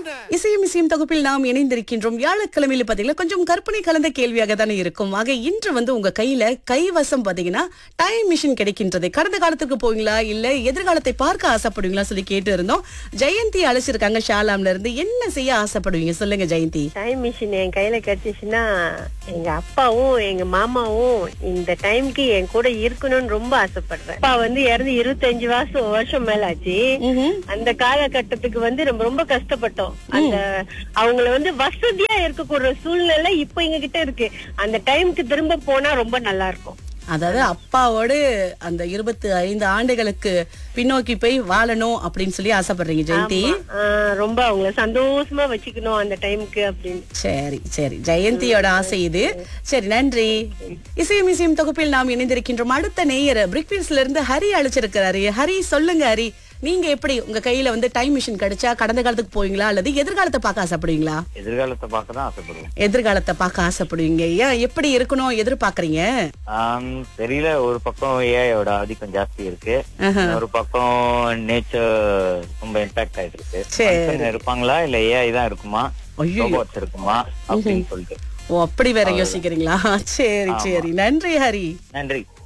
இசையும் இசையும் தொகுப்பில் நாம் இணைந்திருக்கின்றோம் வியாழக்கிழமையில பாத்தீங்கன்னா கொஞ்சம் கற்பனை கலந்த கேள்வியாக தானே இருக்கும் ஆக இன்று வந்து உங்க கையில கைவசம் பாத்தீங்கன்னா டைம் மிஷின் கிடைக்கின்றது கடந்த காலத்துக்கு போவீங்களா இல்ல எதிர்காலத்தை பார்க்க ஆசைப்படுவீங்களா சொல்லி கேட்டு இருந்தோம் ஜெயந்தி அழைச்சிருக்காங்க ஷாலாம்ல இருந்து என்ன செய்ய ஆசைப்படுவீங்க சொல்லுங்க ஜெயந்தி டைம் மிஷின் என் கையில கிடைச்சிச்சுன்னா எங்க அப்பாவும் எங்க மாமாவும் இந்த டைம்க்கு என் கூட இருக்கணும்னு ரொம்ப ஆசைப்படுறேன் அப்பா வந்து இறந்து இருபத்தஞ்சு வருஷம் வருஷம் மேல ஆச்சு அந்த காலகட்டத்துக்கு வந்து ரொம்ப ரொம்ப கஷ்டப்பட்டோம் அந்த அவங்கள வந்து வசதியா இருக்கக்கூடிய சூழ்நிலை இப்ப எங்க கிட்ட இருக்கு அந்த டைம்க்கு திரும்ப போனா ரொம்ப நல்லா இருக்கும் அதாவது அப்பாவோடு அந்த இருபத்தி ஐந்து ஆண்டுகளுக்கு பின்னோக்கி போய் வாழணும் அப்படின்னு சொல்லி ஆசைப்படுறீங்க ஜெயந்தி ஆஹ் ரொம்ப அவங்கள சந்தோஷமா வச்சுக்கணும் அந்த டைம்க்கு அப்படின்னு சரி சரி ஜெயந்தியோட ஆசை இது சரி நன்றி இசையும் இசையும் தொகுப்பில் நாம் இணைந்திருக்கின்றோம் அடுத்த நேயர் பிரிக்பீஸ்ல இருந்து ஹரி அழைச்சிருக்கிறாரு ஹரி சொல்லுங்க ஹரி நீங்க எப்படி உங்க கையில வந்து டைம் மிஷின் கிடைச்சா கடந்த காலத்துக்கு போவீங்களா அல்லது எதிர்காலத்தை பார்க்க ஆசைப்படுவீங்களா எதிர்காலத்தை பார்க்க தான் ஆசைப்படுவேன் எதிர்காலத்தை பார்க்க ஆசைப்படுவீங்க ஏன் எப்படி இருக்கணும் எதிர்பார்க்கறீங்க ஆம், தெரியல ஒரு பக்கம் ஏஐயோட ஆதிக்கம் ஜாஸ்தி இருக்கு ஒரு பக்கம் நேச்சர் ரொம்ப இம்பாக்ட் ஆயிட்டு இருக்கு சரி. மனுஷங்க இருப்பாங்களா இல்ல ஏஐ தான் இருக்குமா ஐயோ ரோபோட்ஸ் இருக்குமா அப்படின்னு சொல்லிட்டு ஓ அப்படி வேற யோசிக்கிறீங்களா சரி சரி நன்றி ஹரி நன்றி